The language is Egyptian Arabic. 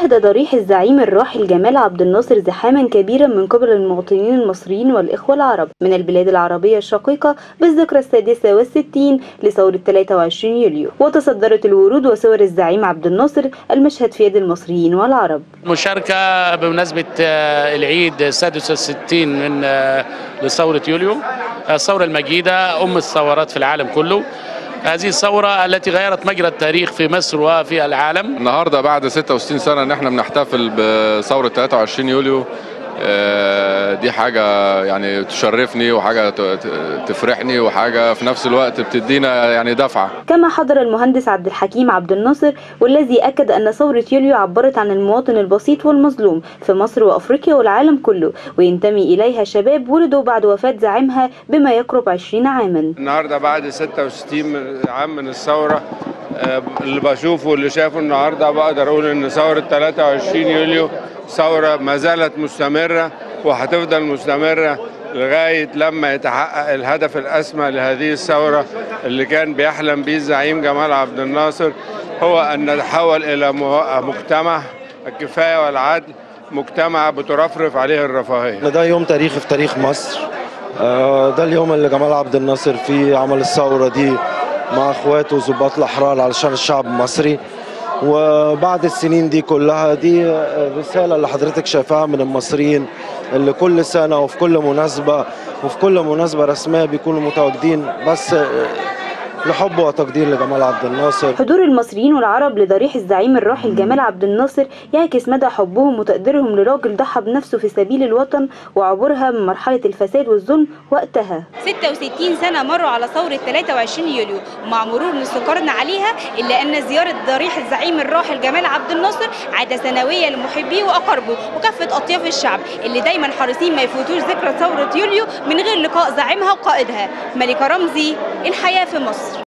شهد ضريح الزعيم الراحل جمال عبد الناصر زحاما كبيرا من قبل المواطنين المصريين والإخوة العرب من البلاد العربية الشقيقة بالذكرى السادسة والستين لثورة 23 يوليو وتصدرت الورود وصور الزعيم عبد الناصر المشهد في يد المصريين والعرب مشاركة بمناسبة آه، العيد السادس والستين من آه، لثورة يوليو الثورة المجيدة أم الثورات في العالم كله هذه الثورة التي غيرت مجرى التاريخ في مصر وفي العالم النهارده بعد 66 سنه ان احنا بنحتفل بثوره 23 يوليو آه، دي حاجه يعني تشرفني وحاجه ت- ت- تفرحني وحاجه في نفس الوقت بتدينا يعني دفعه كما حضر المهندس عبد الحكيم عبد الناصر والذي أكد أن ثورة يوليو عبرت عن المواطن البسيط والمظلوم في مصر وأفريقيا والعالم كله وينتمي إليها شباب ولدوا بعد وفاة زعيمها بما يقرب 20 عاما النهارده بعد 66 من- عام من الثوره آه، اللي بشوفه واللي شافه النهارده بقدر اقول ان ثوره 23 يوليو ثوره ما زالت مستمره وهتفضل مستمره لغايه لما يتحقق الهدف الاسمى لهذه الثوره اللي كان بيحلم به الزعيم جمال عبد الناصر هو ان نتحول الى مو- مجتمع الكفايه والعدل مجتمع بترفرف عليه الرفاهيه إن ده يوم تاريخي في تاريخ مصر آه، ده اليوم اللي جمال عبد الناصر فيه عمل الثورة دي مع اخواته ضباط الاحرار علشان الشعب المصري وبعد السنين دي كلها دي آه، رسالة اللي حضرتك شايفاها من المصريين اللي كل سنة وفي كل مناسبة وفي كل مناسبة رسمية بيكونوا متواجدين بس آه، لحب وتقدير لجمال عبد الناصر حضور المصريين والعرب لضريح الزعيم الراحل جمال عبد الناصر يعكس مدى حبهم وتقديرهم لراجل ضحى بنفسه في سبيل الوطن وعبورها من مرحلة الفساد والظلم وقتها 66 سنة مروا على ثورة 23 يوليو ومع مرور نص عليها إلا أن زيارة ضريح الزعيم الراحل جمال عبد الناصر عادة سنوية لمحبيه وأقاربه وكافة أطياف الشعب اللي دايما حريصين ما يفوتوش ذكرى ثورة يوليو من غير لقاء زعيمها وقائدها ملكة رمزي الحياة في مصر